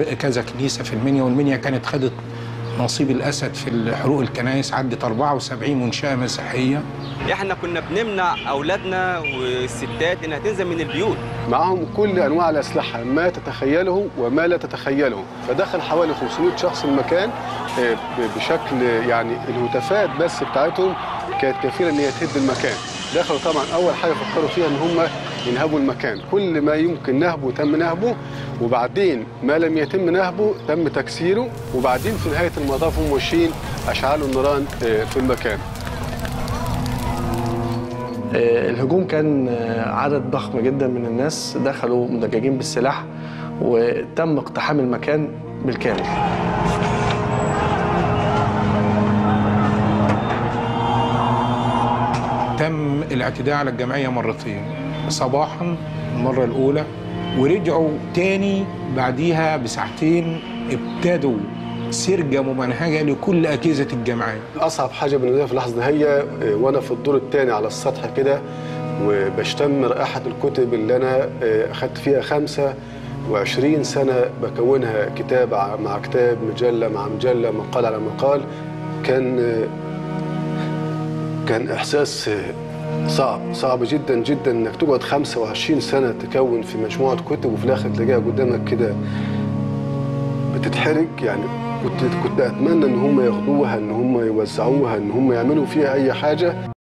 كذا كنيسه في المنيا والمنيا كانت خدت نصيب الاسد في حروق الكنائس عدت 74 منشاه مسيحيه احنا كنا بنمنع اولادنا والستات انها تنزل من البيوت معهم كل انواع الاسلحه ما تتخيله وما لا تتخيله فدخل حوالي 500 شخص المكان آه، ب- بشكل يعني الهتافات بس بتاعتهم كانت كفيله ان هي تهد المكان دخلوا طبعا اول حاجه فكروا فيها ان هم ينهبوا المكان كل ما يمكن نهبه تم نهبه وبعدين ما لم يتم نهبه تم تكسيره وبعدين في نهايه المطاف هم ماشيين اشعلوا النيران آه، في المكان آه، الهجوم كان آه، عدد ضخم جدا من الناس دخلوا مدججين بالسلاح وتم اقتحام المكان بالكامل تم الاعتداء على الجمعيه مرتين صباحا المره الاولى ورجعوا تاني بعديها بساعتين ابتدوا سرجه ممنهجه لكل اجهزه الجمعيه اصعب حاجه بالنسبه لي في اللحظه دي هي آه، وانا في الدور الثاني على السطح كده وبشتم رائحه الكتب اللي انا آه، اخدت فيها 25 سنه بكونها كتاب ع- مع كتاب مجله مع مجله مقال على مقال كان آه، كان احساس آه، صعب صعب جدا جدا انك تقعد 25 سنه تكون في مجموعه كتب وفي الاخر تلاقيها قدامك كده بتتحرق يعني كنت كنت اتمنى ان هم ياخدوها ان هم يوزعوها ان هم يعملوا فيها اي حاجه